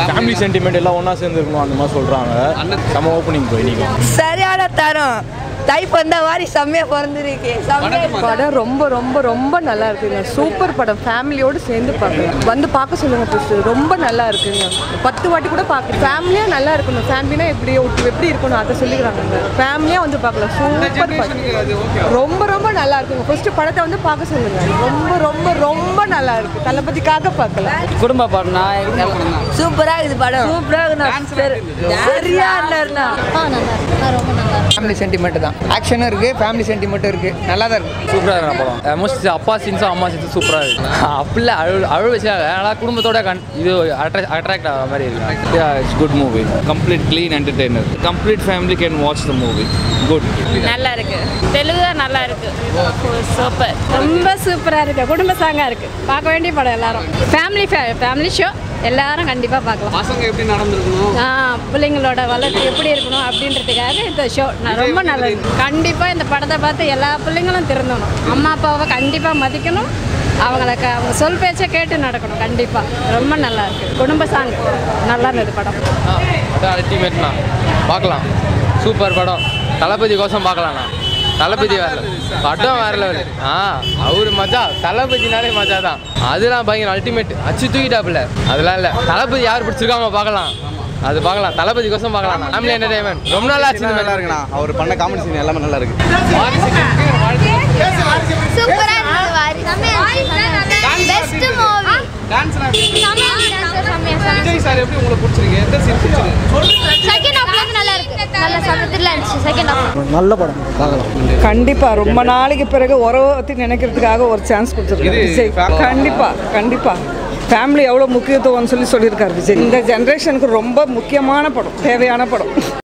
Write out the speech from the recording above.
Family sentiment எல்லாம் ஒன்றா சேர்ந்து இருக்கணும் அந்த மாதிரி சொல்கிறாங்க நம்ம ஓப்பனிங் போய் நீங்கள் சரியான தரம் டைப் வந்த மாதிரி செம்மையா பிறந்திருக்கு செம்மையா படம் ரொம்ப ரொம்ப ரொம்ப நல்லா இருக்குங்க சூப்பர் படம் ஃபேமிலியோடு சேர்ந்து பார்க்கலாம் வந்து பார்க்க சொல்லுங்க ஃபஸ்ட்டு ரொம்ப நல்லா இருக்குங்க பத்து வாட்டி கூட பார்க்க ஃபேமிலியாக நல்லா இருக்கணும் ஃபேமிலினா எப்படி எப்படி இருக்கணும் அதை சொல்லிக்கிறாங்க ஃபேமிலியாக வந்து பார்க்கலாம் சூப்பர் படம் ரொம்ப ரொம்ப நல்லா இருக்குங்க ஃபஸ்ட்டு படத்தை வந்து பார்க்க சொல்லுங்க ரொம்ப ரொம்ப ரொம்ப நல்லா இருக்கு தளபதிக்காக பார்க்கலாம் குடும்ப படம்னா சூப்பரா இருக்குது படம் சூப்பரா இருக்குது சரியா இருந்தாருண்ணா ஃபேமிலி சென்டிமெண்ட் தான் ஆக்ஷனும் இருக்குது ஃபேமிலி சென்டிமெண்ட்டும் இருக்குது நல்லா தான் இருக்குது சூப்பராக இருக்கிற படம் மோஸ்ட் அப்பா சீன்ஸும் அம்மா சீன்ஸும் சூப்பராக இருக்கு அப்படிலாம் அழு அழு வச்சாங்க ஆனால் குடும்பத்தோட கண் இது அட்ராக்ட் அட்ராக்ட் ஆகிற மாதிரி இருக்கு it's good movie complete clean entertainer complete family can watch the movie good நல்லா இருக்கு தெலுங்கு தான் நல்லா இருக்கு சூப்பர் ரொம்ப சூப்பரா இருக்கு குடும்ப சாங்கா இருக்கு பார்க்க வேண்டிய படம் எல்லாரும் ஃபேமிலி ஃபேமிலி ஷோ எல்லாரும் கண்டிப்பா பார்க்கலாம் பசங்க எப்படி நடந்திருக்கணும் ஆ, பிள்ளைங்களோட வளர்ச்சி எப்படி இருக்கணும் அப்படின்றதுக்காக இந்த ஷோ ரொம்ப நல்லது கண்டிப்பா இந்த படத்தை பார்த்து எல்லா பிள்ளைங்களும் திருந்தணும் அம்மா அப்பாவை கண்டிப்பா மதிக்கணும் அவங்கள க- அவங்க சொல் பேச்சை கேட்டு நடக்கணும் கண்டிப்பா ரொம்ப நல்லா இருக்கு குடும்ப சாங் நல்லா இருந்தது படம் அதான் அல்டிமேட்னா பார்க்கலாம் சூப்பர் படம் தளபதி கோசம் பார்க்கலாம்ண்ணா தளபதி வேற level. படம் வேற லெவல் ஆ அவரு மஜா தளபதினாலே மஜா தான் அதெல்லாம் பயங்கர அல்டிமேட் அச்சு தூக்கிட்டாப்புல அதெல்லாம் இல்லை தளபதி யார் பிடிச்சிருக்காங்க பார்க்கலாம் அது பார்க்கலாம் தளபதி கோசம் பார்க்கலாம் ஃபேமிலி என்டர்டைன்மெண்ட் ரொம்ப நல்லா ஆச்சு இந்த நல்லா இருக்குண்ணா அவர் பண்ண காமெடி சீன் எல்லாமே நல்லா இருக்கு சூப்பரா இருந்தது வாரி பெஸ்ட் மூவி டான்ஸ்லாம் எப்படி செகண்ட் விஜய் சார் எப்படி உங்களுக்கு பிடிச்சிருக்கு எந்த சீன் பிடிச்சிருக்கு ஹாஃப்ல இருந்து நல்லா இருக்கு நல்ல சமத்துல இருந்துச்சு செகண்ட் ஹாஃப் நல்ல படம் பார்க்கலாம் கண்டிப்பாக ரொம்ப நாளைக்கு பிறகு உறவை நினைக்கிறதுக்காக ஒரு சான்ஸ் கொடுத்துருக்காரு இது விஜய் fa- கண்டிப்பாக கண்டிப்பாக ஃபேமிலி எவ்வளோ முக்கியத்துவம்னு சொல்லி சொல்லியிருக்காரு விஜய் இந்த ஜென்ரேஷனுக்கு ரொம்ப முக்கியமான படம் தேவையான படம்